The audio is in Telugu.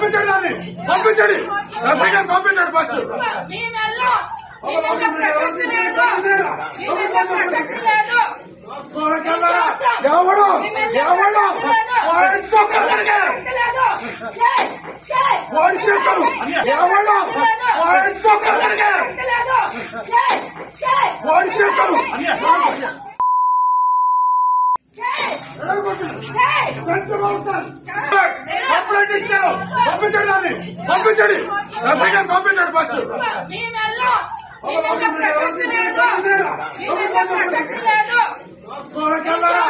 పంపించండి దాన్ని పంపించండి రఫీ గారు పంపించండి ఫస్ట్ మీ మెల్లో మీ మెల్ల ప్రసక్తి లేదు మీ మెల్ల ప్రసక్తి లేదు ఎవడు మీ మెల్ల ఎవడు ప్రసక్తి లేదు. వాడి చొక్కడికి ప్రసక్తి లేదు జై జై వాడి చెక్కలు ఎవడు వాడి చొక్కడికి ప్రసక్తి లేదు జై జై వాడి చెక్కలు జై కంప్లైంట్ ఇచ్చారు పంపించండి దాన్ని పంపించండి రఫీ గారు పంపించండి ఫస్ట్ మీ మెల్లో మీ మెల్ల ప్రసక్తి లేదు మీ మెల్ల ప్రసక్తి లేదు